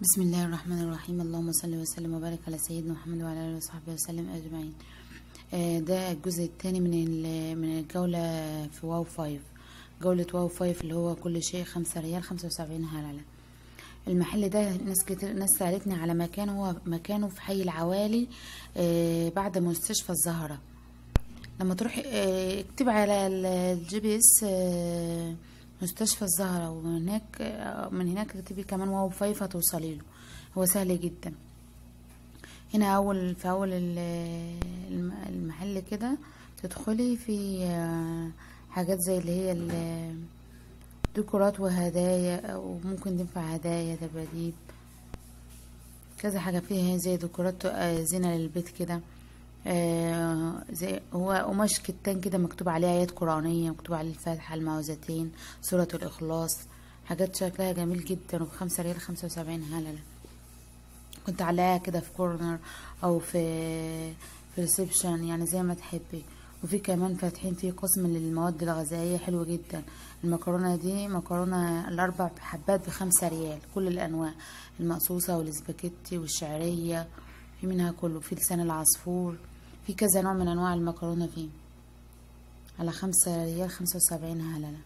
بسم الله الرحمن الرحيم اللهم صل وسلم وبارك على سيدنا محمد وعلى اله وصحبه وسلم اجمعين آه، ده الجزء الثاني من ال- من الجولة في واو فايف جولة واو فايف اللي هو كل شيء خمسة ريال خمسة وسبعين هللة المحل ده ناس كتير ناس سألتني على مكان هو مكانه في حي العوالي آه، بعد مستشفى الزهرة لما تروحي آه، اكتبي على ال- الجي بي اس آه، مستشفى الزهرة ومن هناك آه، من هناك تكتبي كمان واو فايف هتوصلي له هو سهل جدا هنا اول في اول ال- الم- المحل كده تدخلي في آه، حاجات زي اللي هي ال- ديكورات وهدايا وممكن تنفع هدايا دباديب كذا حاجة فيها زي ديكورات آه، زينة للبيت كده آه، زي هو قماش كتان كده مكتوب عليه آيات قرآنية مكتوب عليه الفاتحة المعوذتين سورة الإخلاص حاجات شكلها جميل جدا وبخمسة ريال خمسة وسبعين هللة كنت علاقاها كده في كورنر او في في ريسبشن يعني زي ما تحبي وفي كمان فاتحين فيه قسم للمواد الغذائية حلو جدا المكرونة دي مكرونة الأربع حبات بخمسة ريال كل الأنواع المقصوصة والسباكيتي والشعرية في منها كله في لسان العصفور في كذا نوع من أنواع المكرونة فيه على خمسة ريال خمسة وسبعين هللة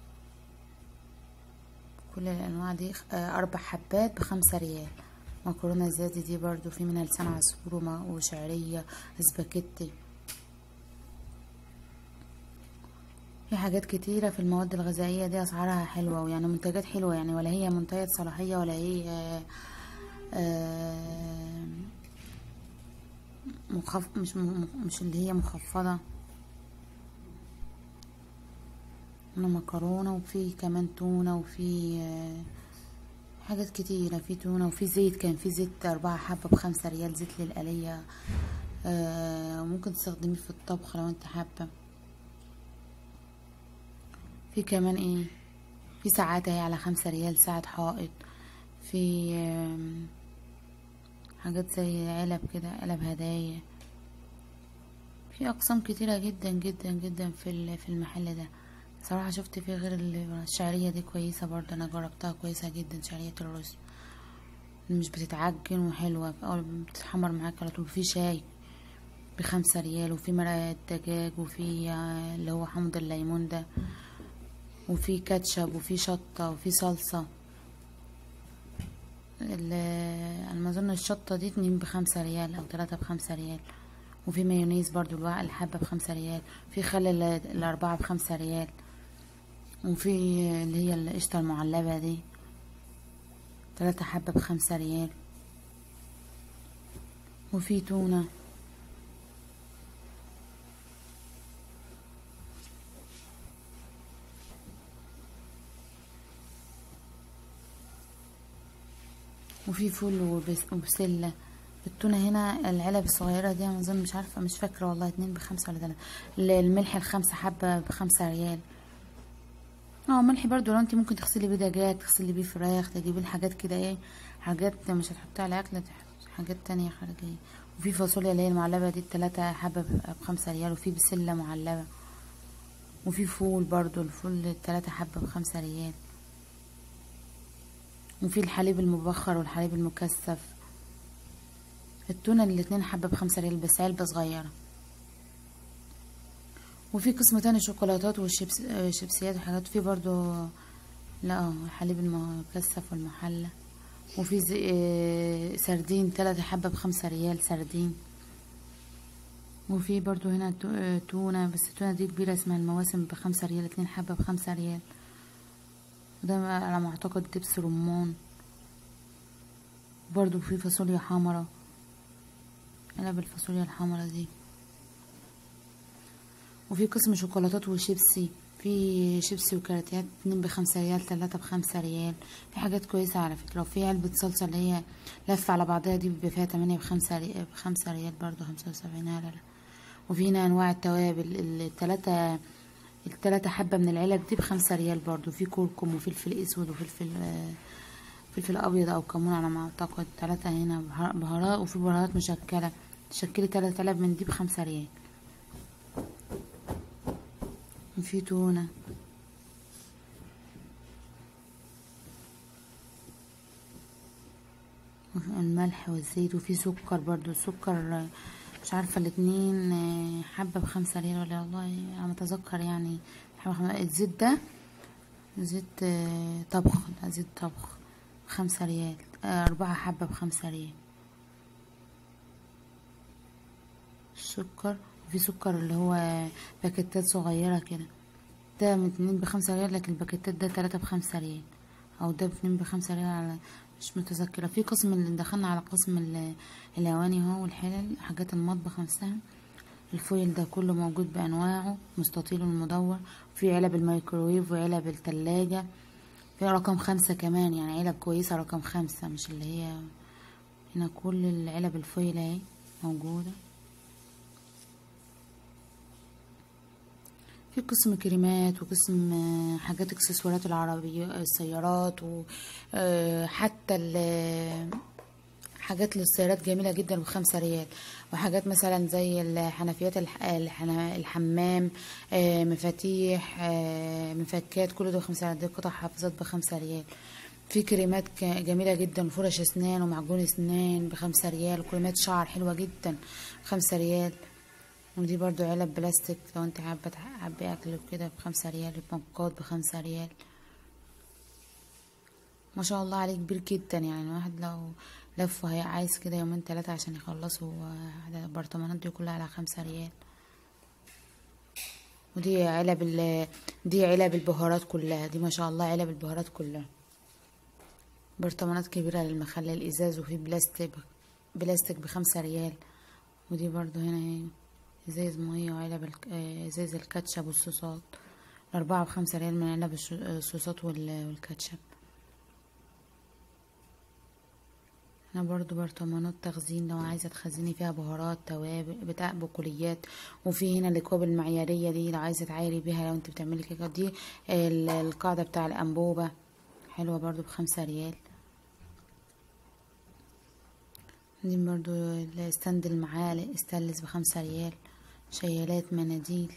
كل الأنواع دي آه، أربع حبات بخمسة ريال مكرونة زادي دي برضو في منها لسان عصفور وما- وشعرية سباكيتي في حاجات كتيرة في المواد الغذائية دي أسعارها حلوة ويعني منتجات حلوة يعني ولا هي منتهية صلاحية ولا هي آه، آه، مخف مش م- مش اللي هي مخفضة هنا مكرونة وفي كمان تونة وفي آه، حاجات كتيرة في تونة وفي زيت كان في زيت أربعة حبة بخمسة ريال زيت للقلية آه ممكن تستخدميه في الطبخ لو انت حابة في كمان ايه في ساعات اهي على خمسة ريال ساعة حائط في آم، حاجات زي علب كده علب هدايا في أقسام كتيرة جدا جدا جدا في ال- في المحل ده صراحة شفت فيه غير ال- الشعرية دي كويسة برضه أنا جربتها كويسة جدا شعرية الرز مش بتتعجن وحلوة في أول بتتحمر معاك على طول في شاي بخمسة ريال وفي مرقة دجاج وفي آه، اللي هو حمض الليمون ده وفي كاتشب وفي شطة وفي صلصة ال- أنا ما أظن الشطة دي اتنين بخمسة ريال أو تلاتة بخمسة ريال وفي مايونيز برضو الواحد الحبة بخمسة ريال في خل ال- الأربعة بخمسة ريال وفي اللي هي القشطة المعلبة دي تلاتة حبة بخمسة ريال وفي تونة وفي فول وبس- وبسلة التونة هنا العلب الصغيرة دي أنا أظن مش عارفة مش فاكرة والله اتنين بخمسة ولا تلاتة ال- الملح الخمسة حبة بخمسة ريال اه ملح برضو لو انت ممكن تغسلي بيه دجاج تغسلي بيه فراخ تجيبي الحاجات كده ايه حاجات مش هتحطيها على اكل تح- حاجات تانية خارجية وفي فاصوليا اللي هي المعلبة دي التلاتة حبة ب- بخمسة ريال وفي بسلة معلبة وفي فول برضو الفول التلاتة حبة بخمسة ريال وفي الحليب المبخر والحليب المكثف التونة الاتنين حبة بخمسة ريال بس علبة صغيرة وفي قسم تاني شوكولاتات والشيبس آه، شيبسيات وحاجات في برضو لا اه الحليب المكثف والمحلى وفي زي آه، سردين تلاتة حبة بخمسة ريال سردين وفي برضو هنا تو- آه، تونة بس التونة دي كبيرة اسمها المواسم بخمسة ريال اتنين حبة بخمسة ريال وده على ما اعتقد دبس رمان برضو في فاصوليا حمرا علب الفاصوليا الحمرا دي وفي قسم شوكولاتات وشيبسي في شيبسي وكاراتيات اتنين بخمسة ريال تلاتة بخمسة ريال في حاجات كويسة على فكرة وفي علبة صلصة اللي هي لفة على بعضها دي بيبقى فيها تمانية بخمسة ريال بخمسة ريال برضو خمسة وسبعين لا لا وفي هنا أنواع التوابل التلاتة التلاتة حبة من العلب دي بخمسة ريال برضو في كركم وفلفل اسود وفلفل آه، فلفل ابيض او كمون على ما اعتقد تلاتة هنا بها- بهارات وفي بهارات مشكلة تشكلي تلات علب من دي بخمسة ريال وفي تونة الملح والزيت وفي سكر برضو السكر مش عارفة الاتنين آه، حبة بخمسة ريال ولا والله أنا متذكر يعني حبة خم- الزيت ده زيت آه، طبخ لا زيت طبخ بخمسة ريال آه، أربعة حبة بخمسة ريال السكر وفي سكر اللي هو باكيتات صغيرة كده ده من اتنين بخمسة ريال لكن الباكيتات ده تلاتة بخمسة ريال أو ده باتنين بخمسة ريال على مش متذكرة في قسم اللي دخلنا على قسم ال- الأواني اهو والحلل حاجات المطبخ نفسها الفويل ده كله موجود بأنواعه مستطيل والمدور في علب الميكروويف وعلب التلاجة في رقم خمسة كمان يعني علب كويسة رقم خمسة مش اللي هي هنا كل العلب الفويل اهي موجودة في قسم كريمات وقسم آه، حاجات اكسسوارات العربية السيارات وحتى حاجات للسيارات جميلة جدا بخمسة ريال وحاجات مثلا زي الحنفيات الح- الحنا- الحمام آه، مفاتيح آه، مفكات كل ده بخمسة ريال دي قطع حافظات بخمسة ريال في كريمات ك- جميلة جدا فرش اسنان ومعجون اسنان بخمسة ريال وكريمات شعر حلوة جدا بخمسة ريال ودي برضو علب بلاستيك لو انت حابة تحبي اكل كده بخمسة ريال المنقات بخمسة ريال ما شاء الله عليه كبير جدا يعني الواحد لو لف وهي عايز كده يومين ثلاثة عشان يخلصوا آه، البرطمانات دي كلها على خمسة ريال ودي علب ال دي علب البهارات كلها دي ما شاء الله علب البهارات كلها برطمانات كبيرة للمخلل ازاز وفي بلاستيك بلاستيك بخمسة ريال ودي برضو هنا اهي ازاز مية وعلب الك- آه، ازاز الكاتشب والصوصات الأربعة بخمسة ريال من علب الش- الصوصات وال- والكاتشب هنا برضو برطمانات تخزين لو عايزة تخزني فيها بهارات توابل بتاع بقوليات وفي هنا الأكواب المعيارية دي لو عايزة تعايري بيها لو انت بتعملي كيكة دي ال- القاعدة بتاع الأنبوبة حلوة برضو بخمسة ريال دي برضو الستاند المعالق استانلس بخمسة ريال شيالات مناديل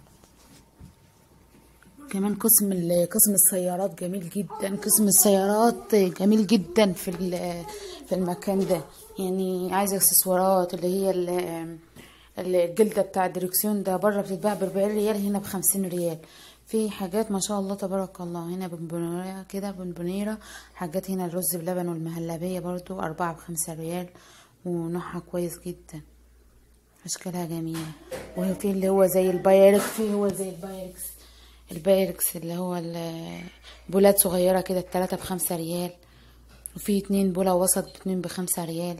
كمان قسم ال- قسم السيارات جميل جدا قسم السيارات جميل جدا في ال- في المكان ده يعني عايزه اكسسوارات اللي هي ال- الجلده بتاع الدركسيون ده بره بتتباع ب 40 ريال هنا ب 50 ريال في حاجات ما شاء الله تبارك الله هنا بونبونيرة كده بونبونيرة حاجات هنا الرز بلبن والمهلبية برضو أربعة بخمسة ريال ونوعها كويس جدا أشكالها جميلة وفي اللي هو زي البايركس في هو زي البايركس البايركس اللي هو ال- بولات صغيرة كده التلاتة بخمسة ريال وفي اتنين بولا وسط باتنين بخمسة ريال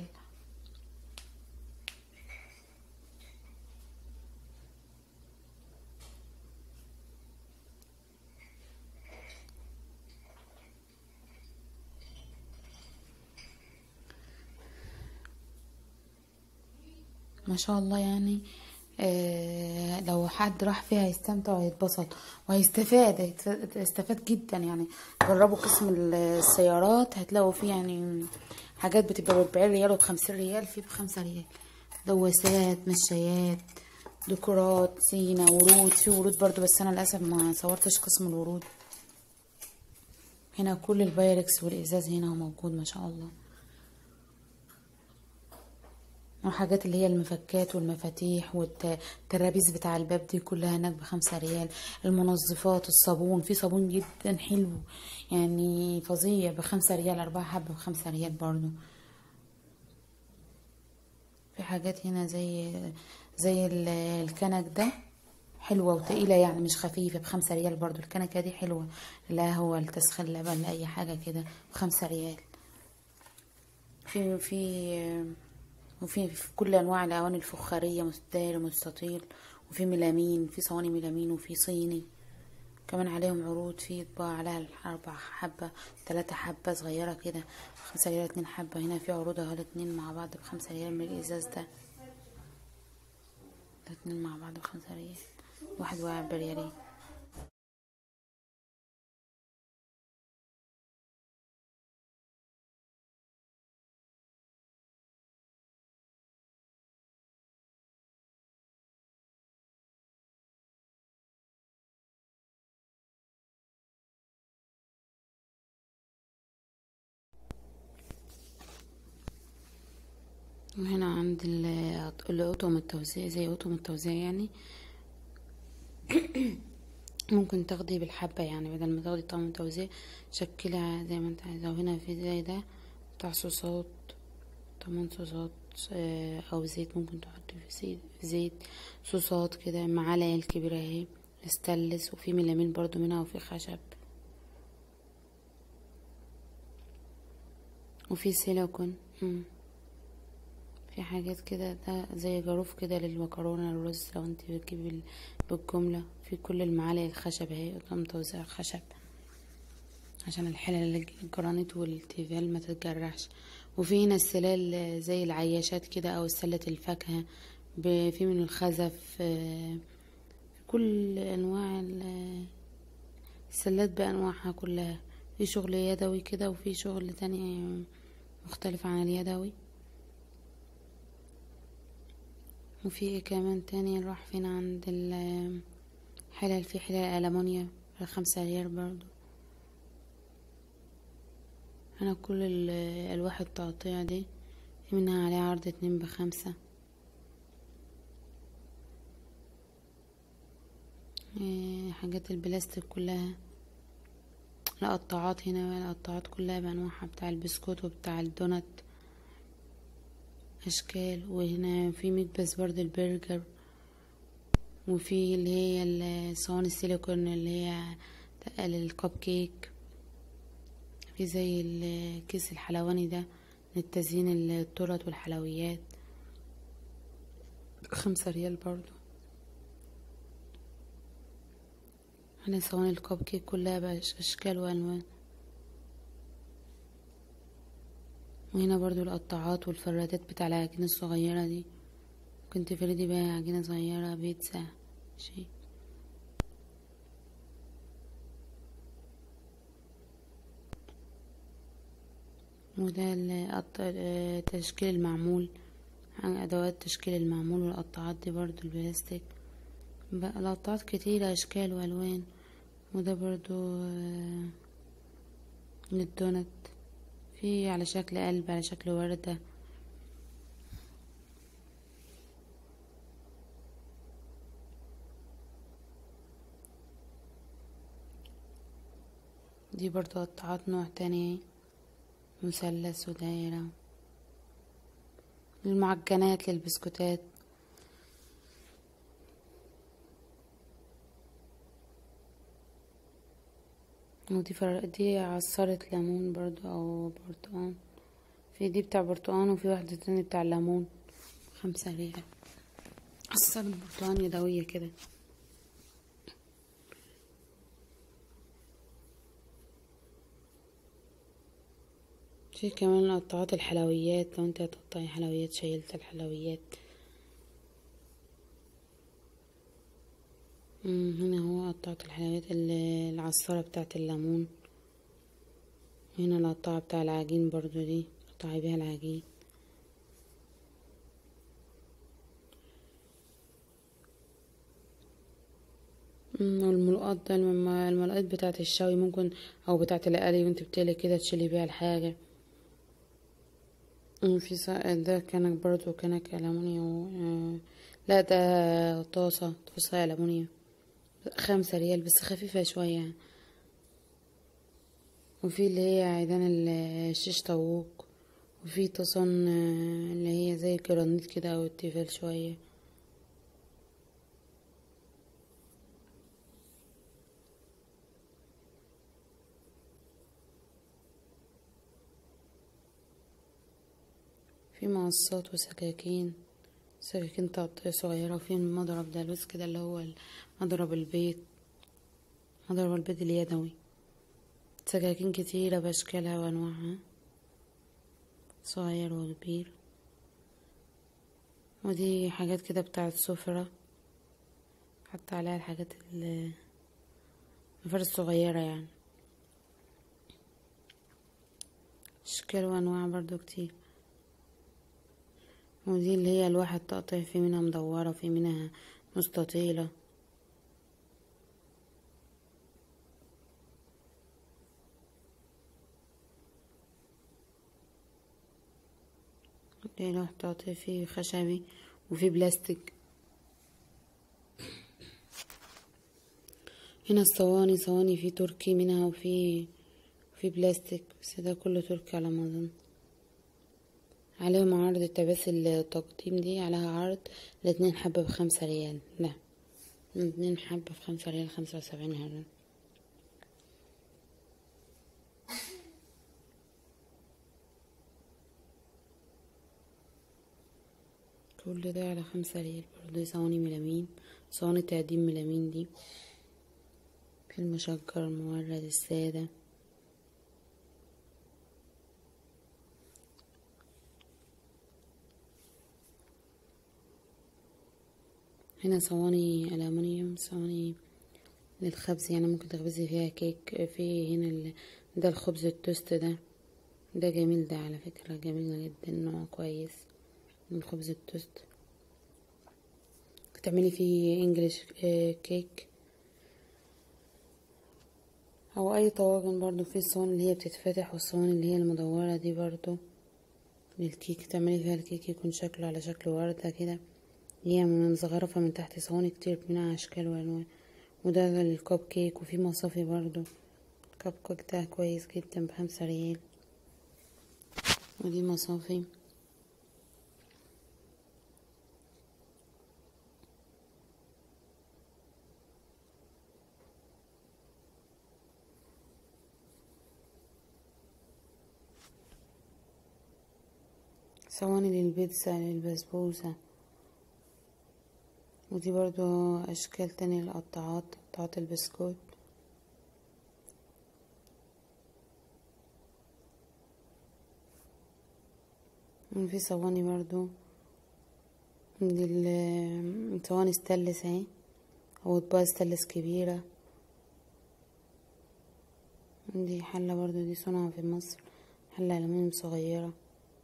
ما شاء الله يعني آه لو حد راح فيها هيستمتع وهيتبسط وهيستفاد هيتف- هيستفاد جدا يعني جربوا قسم السيارات هتلاقوا فيه يعني حاجات بتبقى بأربعين ريال وبخمسين ريال في بخمسة ريال دواسات مشايات ديكورات زينة ورود في ورود برضو بس أنا للأسف ما صورتش قسم الورود هنا كل البايركس والإزاز هنا موجود ما شاء الله وحاجات اللي هي المفكات والمفاتيح والترابيز بتاع الباب دي كلها هناك بخمسة ريال المنظفات الصابون في صابون جدا حلو يعني فظيع بخمسة ريال أربعة حبة بخمسة ريال برضو في حاجات هنا زي زي ال- الكنك ده حلوة وتقيلة يعني مش خفيفة بخمسة ريال برضو الكنكة دي حلوة لا هو لتسخين لبن لأي حاجة كده بخمسة ريال في في وفي في كل انواع الاواني الفخاريه مستدار مستطيل وفي ميلامين في صواني ميلامين وفي صيني كمان عليهم عروض في طباعة عليها أربع حبة تلاتة حبة صغيرة كده خمسة ريال اتنين حبة هنا في عروض اهو الاتنين مع بعض بخمسة ريال من الإزاز ده الاتنين مع بعض بخمسة ريال واحد واقع بريالين وهنا عند ال- الأطقم التوزيع زي أطقم التوزيع يعني ممكن تاخدي بالحبة يعني بدل ما تاخدي طقم توزيع شكلها زي ما انت عايزة وهنا في زي ده بتاع صوصات تمن صوصات آه، أو زيت ممكن تحطي في زيت, في زيت صوصات كده معلقة الكبيرة اهي استانلس وفي ميلامين برضو منها وفي خشب وفي سيليكون مم. في حاجات كده ده زي جاروف كده للمكرونة الرز لو انت بتجيبي بال- بالجملة في كل المعالق الخشب اهي قدام توزيع خشب عشان الحلل الجرانيت والتيفال ما تتجرحش وفي هنا السلال زي العياشات كده او سلة الفاكهة ب- في من الخزف آه، في كل انواع ال- السلات بانواعها كلها في شغل يدوي كده وفي شغل تاني مختلف عن اليدوي وفي ايه كمان تاني نروح فين عند الحلل في حلل ألمونيا بخمسة ريال برضو أنا كل ال- ألواح التقطيع دي في منها عليها عرض اتنين بخمسة إيه، حاجات البلاستيك كلها القطاعات هنا بقى القطاعات كلها بأنواعها بتاع البسكوت وبتاع الدونات أشكال وهنا في مكبس برضو البرجر وفي اللي هي الصواني السيليكون اللي هي تقل الكب كيك في زي الكيس الحلواني ده للتزيين التورت والحلويات خمسة ريال برضو هنا صواني الكب كيك كلها بأش- أشكال وألوان وهنا برضو القطاعات والفرادات بتاع العجينة الصغيرة دي ممكن تفردي بيها عجينة صغيرة بيتزا شي وده القط- آه، تشكيل المعمول أدوات تشكيل المعمول والقطاعات دي برضو البلاستيك بقى القطاعات كتيرة أشكال وألوان وده برضو آه، للدونت في على شكل قلب على شكل وردة دي برضو قطاعات نوع تاني مثلث ودايرة المعجنات للبسكوتات ودي فر... دي عصارة ليمون برضو او برتقان في دي بتاع برتقان وفي واحدة تانية بتاع ليمون خمسة ريال عصارة برتقان يدوية كده في كمان قطاعات الحلويات لو انت هتقطعي حلويات شايلة الحلويات مم، هنا هو قطعت الحلويات ال- العصارة بتاعة الليمون هنا القطاعة بتاع العجين برضو دي قطعي بيها العجين مم، والملقاط ده الم- الملقاط بتاعة الشوي ممكن او بتاعة القلي وانت بتقلي كده تشيلي بيها الحاجة مم، في صا- ده كنك برضو كنك ألمونيوم آه، لا ده طاسة طاسة ألمونيوم خمسة ريال بس خفيفة شوية يعني. وفي اللي هي عيدان ال- الشيش طاووق وفي طاسون آه، اللي هي زي الجرانيت كده او التيفال شوية في مقصات وسكاكين سكاكين تقطيع صغيرة وفي مضرب دالوس كده اللي هو مضرب البيت مضرب البيت اليدوي سكاكين كتيرة بأشكالها وأنواعها صغير وكبير ودي حاجات كده بتاعت سفرة حط عليها الحاجات ال- الفرد الصغيرة يعني أشكال وأنواع برضو كتير ودي اللي هي الواحد تقطيع في منها مدورة وفي منها مستطيلة ليه لوح تعطي فيه خشبي وفي بلاستيك هنا الصواني صواني في تركي منها وفي في بلاستيك بس ده كله تركي على ما اظن عليهم عرض التباس التقديم دي عليها عرض الاتنين حبة بخمسة ريال لا الاتنين حبة بخمسة ريال خمسة وسبعين هرم كل ده على خمسة ريال برضه صواني ميلامين صواني تقديم ميلامين دي في المشجر المورد السادة هنا صواني ألمنيوم صواني للخبز يعني ممكن تخبزي فيها كيك في هنا ال... ده الخبز التوست ده ده جميل ده على فكرة جميل جدا نوع كويس من خبز التوست تعملي فيه انجليش كيك او اي طواجن برضو في الصواني اللي هي بتتفتح والصواني اللي هي المدورة دي برضو للكيك تعملي فيها الكيك يكون شكله على شكل وردة كده هي مزخرفة من تحت صواني كتير منها اشكال والوان وده للكوب كيك وفي مصافي برضو الكوب كيك ده كويس جدا بخمسة ريال ودي مصافي صواني للبيتزا للبسبوسة ودي برضو أشكال تانية للقطاعات قطاعات البسكوت في صواني برضو دي صواني ستانلس اهي او اطباق ستانلس كبيرة دي حلة برضو دي صنع في مصر حلة ألمنيوم صغيرة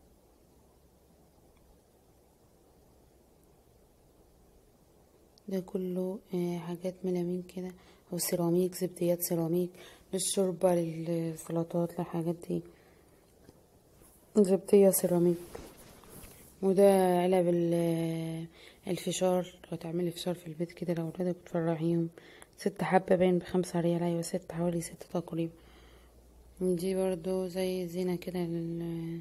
ده كله حاجات ميلامين كده او سيراميك زبديات سيراميك للشوربة للسلطات للحاجات دي زبدية سيراميك وده علب الفشار لو تعملي فشار في البيت كده لو ولادك بتفرحيهم ست حبة باين بخمسة ريال ايوه ست حوالي ست تقريبا دي برضو زي زينة كده لل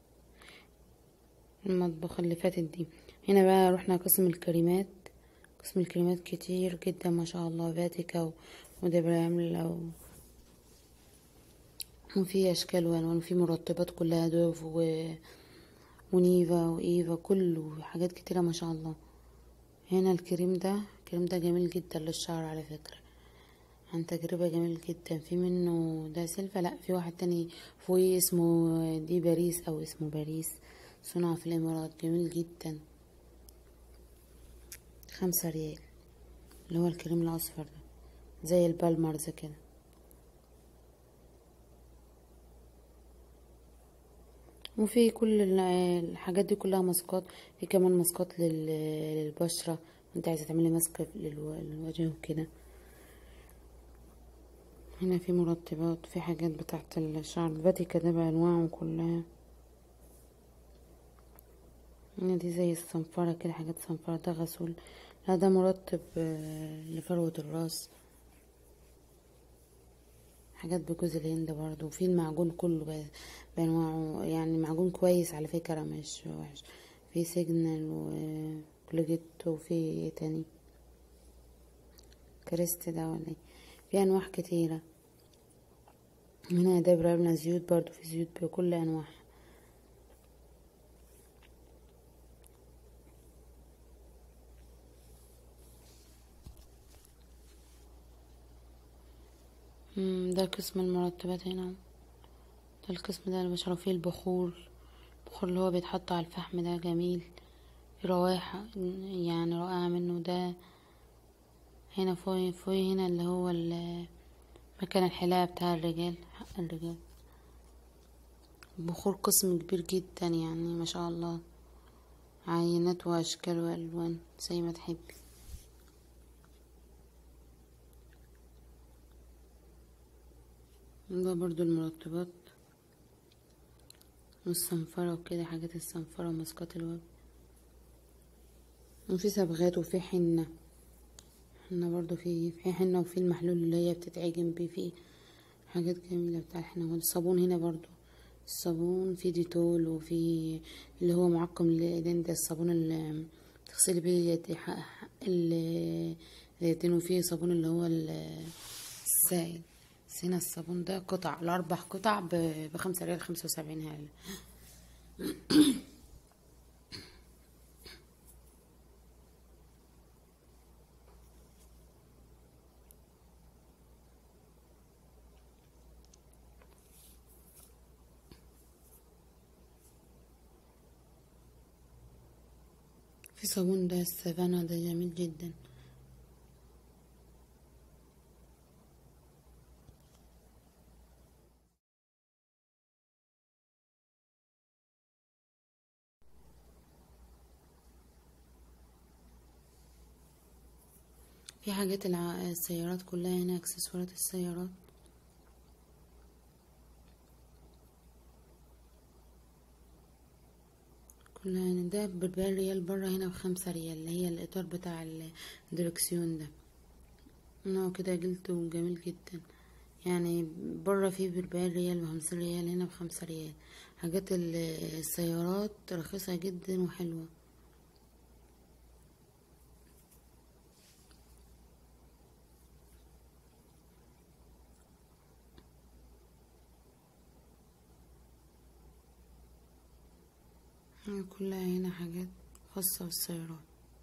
المطبخ اللي فاتت دي هنا بقى رحنا قسم الكريمات قسم الكريمات كتير جدا ما شاء الله فاتيكا وده بيعمل و... وفي اشكال والوان وفي مرطبات كلها دوف و... ونيفا وايفا كله حاجات كتيرة ما شاء الله هنا الكريم ده الكريم ده جميل جدا للشعر على فكرة عن تجربة جميل جدا في منه ده سيلفا لا في واحد تاني فوقيه اسمه دي باريس او اسمه باريس صنع في الامارات جميل جدا خمسة ريال اللي هو الكريم الأصفر ده زي البالمرز كده وفي كل الحاجات دي كلها ماسكات في كمان ماسكات للبشرة انت عايزة تعملي ماسك للوجه وكده هنا في مرطبات في حاجات بتاعت الشعر الفاتيكا ده بأنواعه كلها هنا دي زي الصنفرة كده حاجات صنفرة ده غسول لا ده مرطب لفروة الراس حاجات بجوز الهند برضو وفي المعجون كله بانواعه يعني معجون كويس على فكرة مش وحش في سيجنال وكلوجيت وفي ايه تاني كريست ده ولا ايه في انواع كتيرة هنا ده برامنا زيوت برضو في زيوت بكل انواعها ده قسم المرطبات هنا ده القسم ده اللي بشرب فيه البخور البخور اللي هو بيتحط على الفحم ده جميل في روايح يعني رائعة منه ده هنا فوق فوق هنا اللي هو مكان الحلاقة بتاع الرجال حق الرجال البخور قسم كبير جدا يعني ما شاء الله عينات واشكال والوان زي ما تحبي ده برضو المرطبات والصنفرة وكده حاجات الصنفرة وماسكات الوجه وفي صبغات وفي حنة حنة برضو في في حنة وفي المحلول اللي هي بتتعجن بيه في حاجات جميلة بتاع الحنة والصابون هنا برضو الصابون في ديتول وفي اللي هو معقم للإيدين ده الصابون اللي تغسلي بيه اليد- ح- ح- ال- اليدين وفي صابون اللي هو ال- السائل بس هنا الصابون ده قطع الأربع قطع ب- بخمسة ريال خمسة وسبعين هال في صابون ده السافانا ده جميل جدا في حاجات الع... السيارات كلها هنا اكسسوارات السيارات كلها هنا ده بأربعين ريال برا هنا بخمسة ريال اللي هي الإطار بتاع الدركسيون ده هو كده جلده جميل جدا يعني برا فيه بأربعين ريال بخمسين ريال هنا بخمسة ريال حاجات ال- السيارات رخيصة جدا وحلوة هي كلها هنا حاجات خاصة بالسيارات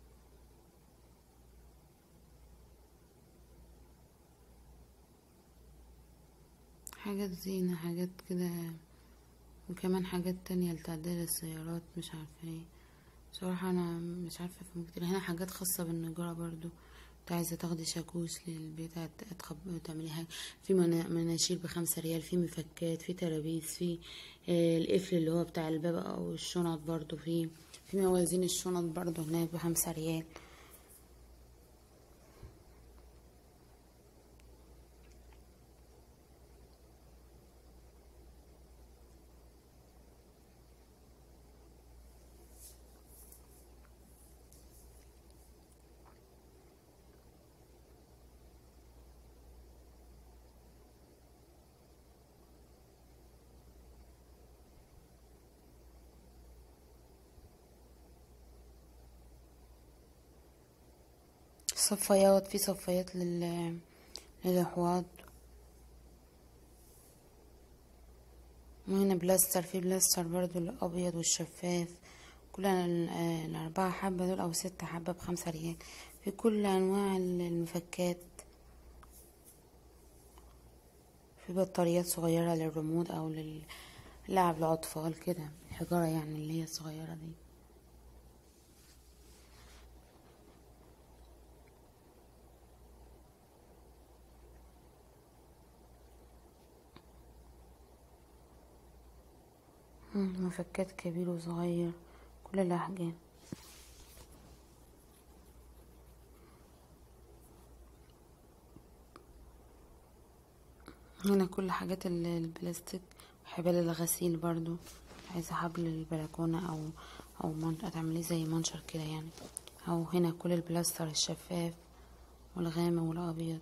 حاجات زينة حاجات كده وكمان حاجات تانية لتعديل السيارات مش عارفة ايه بصراحة أنا مش عارفة في كتير هنا حاجات خاصة بالنجارة برضو انت عايزة تاخدي شاكوش للبيت هت- هتخب- تعملي حاجة في منا- مناشير بخمسة ريال في مفكات في ترابيز في آه، القفل اللي هو بتاع الباب أو الشنط برضو في في موازين الشنط برضو هناك بخمسة ريال صفايات في صفايات لل للأحواض وهنا بلاستر في بلاستر برضو الأبيض والشفاف كل ال- آه، الأربعة حبة دول أو ستة حبة بخمسة ريال في كل أنواع المفكات في بطاريات صغيرة للريموت أو للعب الأطفال كده الحجارة يعني اللي هي الصغيرة دي مم، مفكات كبير وصغير كل الأحجام هنا كل حاجات ال- البلاستيك حبال الغسيل برضو عايزة حبل البلكونة أو أو من... تعمليه زي منشر كده يعني أو هنا كل البلاستر الشفاف والغامق والأبيض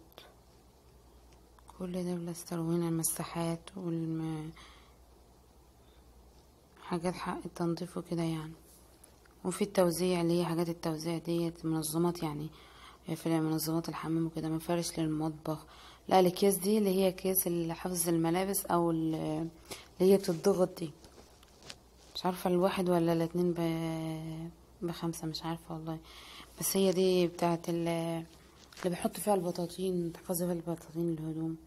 كل ده بلاستر وهنا المساحات والم... حاجات حق التنظيف وكده يعني وفي التوزيع اللي هي حاجات التوزيع ديت منظمات يعني في منظمات الحمام وكده مفارش للمطبخ لا الاكياس دي اللي هي اكياس حفظ الملابس او ال- اللي هي بتتضغط دي مش عارفة الواحد ولا الاتنين ب... بخمسة مش عارفة والله بس هي دي بتاعت ال... اللي بيحط فيها البطاطين تحفظي فيها البطاطين الهدوم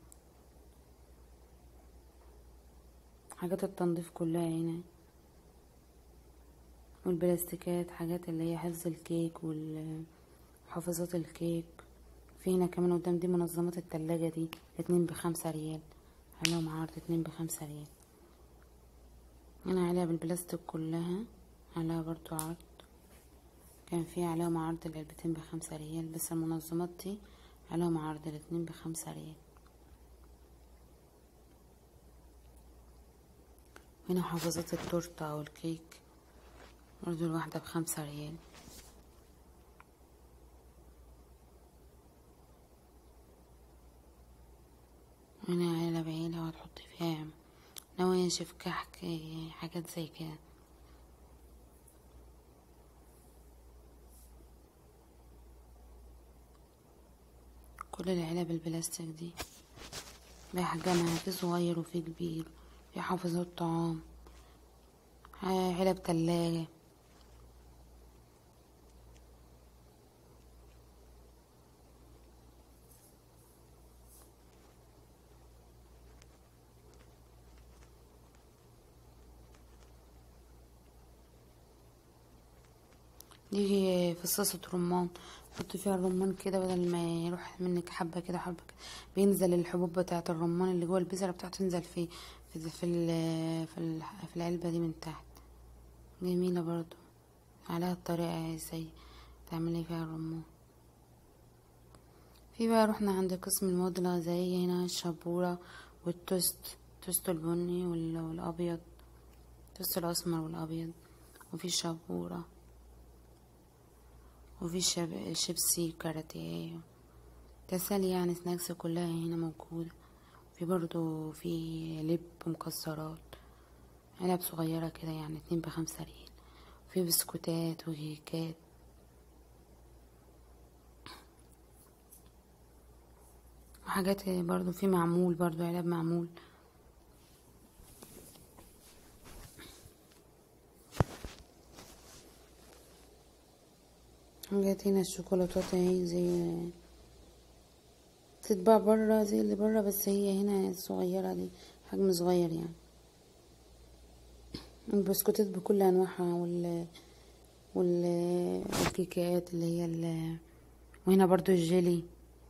حاجات التنظيف كلها هنا والبلاستيكات حاجات اللي هي حفظ الكيك وحافظات الكيك في هنا كمان قدام دي منظمات التلاجة دي اتنين بخمسة ريال عليهم عرض اتنين بخمسة ريال هنا عليها بالبلاستيك كلها عليها برضو عرض كان في عليهم عرض العلبتين بخمسة ريال بس المنظمات دي عليهم عرض الاتنين بخمسة ريال هنا حافظات التورتة او الكيك برضو الواحدة بخمسة ريال هنا علب عيلة وهتحطي فيها نواشف كحك حاجات زي كده كل العلب البلاستيك دي بأحجامها في صغير وفي كبير في حافظات طعام علب تلاجة دي فصاصة رمان حطي فيها الرمان كده بدل ما يروح منك حبة كده حبة كده بينزل الحبوب بتاعة الرمان اللي جوه البذرة بتاعته تنزل في في في, ال- في, ال- في العلبة دي من تحت جميلة برضو عليها الطريقة ازاي تعملي فيها الرمان في بقى رحنا عند قسم المواد الغذائية هنا الشبورة والتوست التوست البني وال- والأبيض التوست الأسمر والأبيض وفي الشبورة وفي شب... شيبسي كاراتيه تسالي يعني سناكس كلها هنا موجودة في برضو في لب ومكسرات علب صغيرة كده يعني اتنين بخمسة ريال في بسكوتات وكيكات وحاجات برضو في معمول برضو علب معمول حاجات هنا الشوكولاتات اهي زي تتباع برا زي اللي برا بس هي هنا الصغيرة دي حجم صغير يعني البسكوتات بكل انواعها وال وال والكيكات اللي هي ال... وهنا برضو الجيلي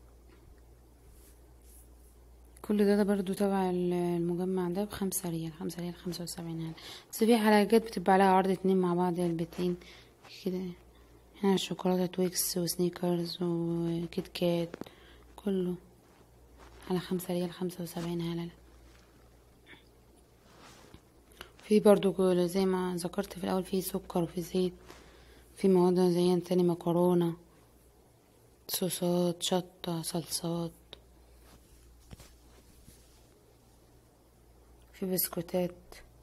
كل ده, ده برضو تبع المجمع ده بخمسة ريال خمسة ريال خمسة وسبعين هنا بس في حاجات بتبقى عليها عرض اتنين مع بعض علبتين كده هنا شوكولاتة تويكس وسنيكرز وكيت كات كله على خمسة ريال خمسة وسبعين هللة في برضو كل- زي ما ذكرت في الأول في سكر وفي زيت في مواد زي تاني مكرونة صوصات شطة صلصات في بسكوتات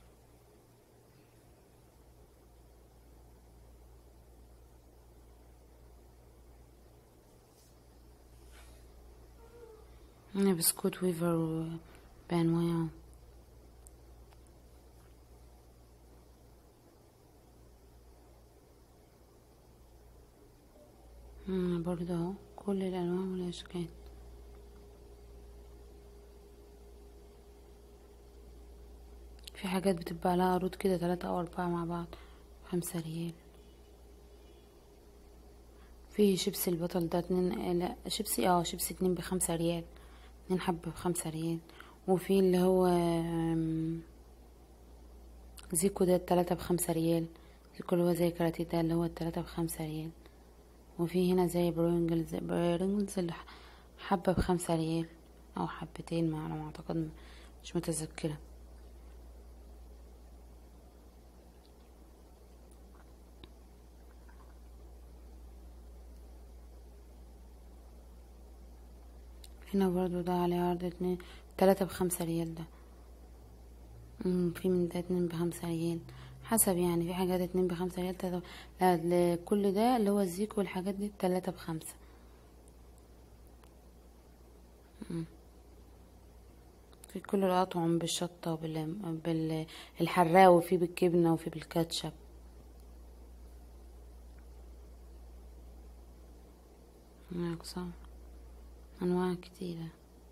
هنا بسكوت ويفر بأنواعه هنا برضه اهو كل الأنواع والأشكال في حاجات بتبقى عليها عروض كده تلاتة أو أربعة مع بعض خمسة ريال في شيبسي البطل ده اتنين لا شيبسي اه شيبسي اتنين بخمسة ريال اتنين حبة بخمسة ريال وفي اللي هو آم، زيكو ده التلاتة بخمسة ريال زيكو اللي هو زي كاراتيه ده اللي هو التلاتة بخمسة ريال وفي هنا زي برينجلز برينجلز اللي ح- حبة بخمسة ريال أو حبتين ما على ما أعتقد مش متذكرة هنا برضو ده عليه عرض اتنين تلاتة بخمسة ريال ده مم، في من ده اتنين بخمسة ريال حسب يعني في حاجات اتنين بخمسة ريال تلاتة لا ل- كل ده اللي هو الزيك والحاجات دي تلاتة بخمسة مم. في كل الأطعم بالشطة وبال بال- الحراق وفي بالجبنة وفي بالكاتشب هناك صح أنواع كتيرة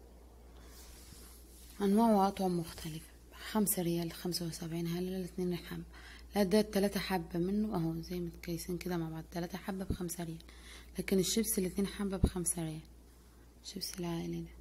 أنواع وأطعم مختلفة خمسة ريال خمسة وسبعين هلا الاتنين الحبة لا ده التلاتة حبة منه اهو زي متكيسين كده مع بعض تلاتة حبة بخمسة ريال لكن الشيبس الاتنين حبة بخمسة ريال الشيبس العائلي ده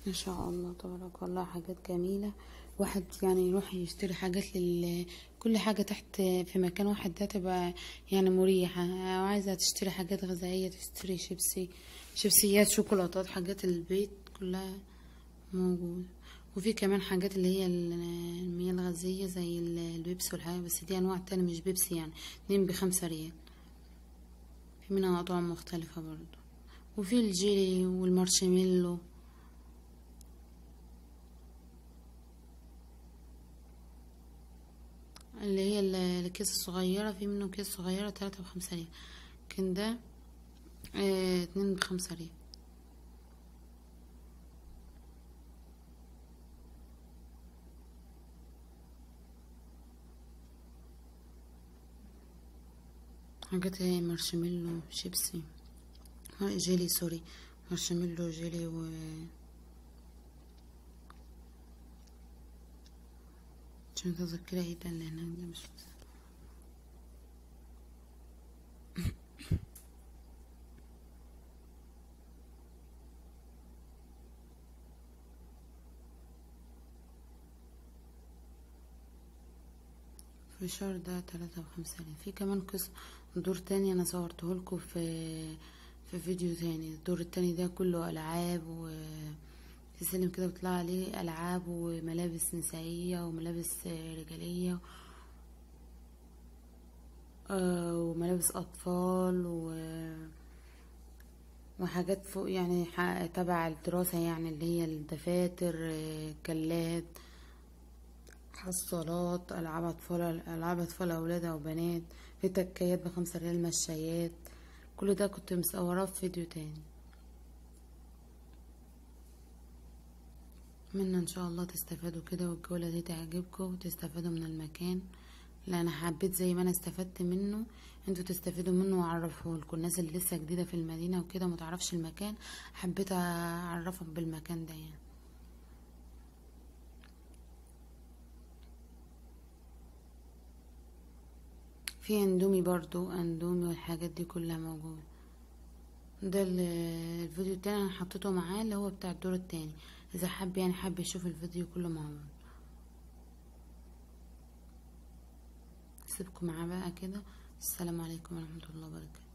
ما شاء الله تبارك الله حاجات جميلة واحد يعني يروح يشتري حاجات لل كل حاجة تحت في مكان واحد ده تبقى يعني مريحة عايزة تشتري حاجات غذائية تشتري شيبسي شيبسيات شوكولاتات حاجات البيت كلها موجودة وفي كمان حاجات اللي هي ال- المياه الغازية زي ال- البيبسي والحاجات بس دي أنواع تانية مش بيبسي يعني اتنين بخمسة ريال في منها أطعم مختلفة برضو وفي الجيلي والمارشميلو اللي هي ال- الأكياس الصغيرة في منه أكياس صغيرة تلاتة بخمسة ريال لكن ده اه اتنين بخمسة ريال حاجات هي مارشميلو شيبسي آه، جيلي سوري مارشميلو جيلي و مش متذكرة ايه ده اللي هناك ده مش متذكرة. فشار ده تلاتة وخمسة ريال في كمان قسم دور تاني انا صورته لكم في في فيديو تاني الدور التاني ده كله العاب و في سلم كده بيطلع عليه العاب وملابس نسائية وملابس رجالية آه، وملابس اطفال و وحاجات فوق يعني ح- تبع الدراسة يعني اللي هي الدفاتر آه، كلات حصالات ألعاب أطفال ألعاب أطفال أولاد أو بنات في تكيات بخمسة ريال مشايات كل ده كنت مصوراه في فيديو تاني أتمنى إن شاء الله تستفادوا كده والجولة دي تعجبكم وتستفادوا من المكان لا أنا حبيت زي ما أنا استفدت منه انتوا تستفيدوا منه وأعرفه لكم الناس اللي لسه جديدة في المدينة وكده متعرفش المكان حبيت أعرفهم بالمكان ده يعني في اندومي برضو اندومي والحاجات دي كلها موجودة ده ال- الفيديو التاني انا حطيته معاه اللي هو بتاع الدور التاني اذا حب يعني حب يشوف الفيديو كله مع بعض سيبكم معاه بقى كده السلام عليكم ورحمة الله وبركاته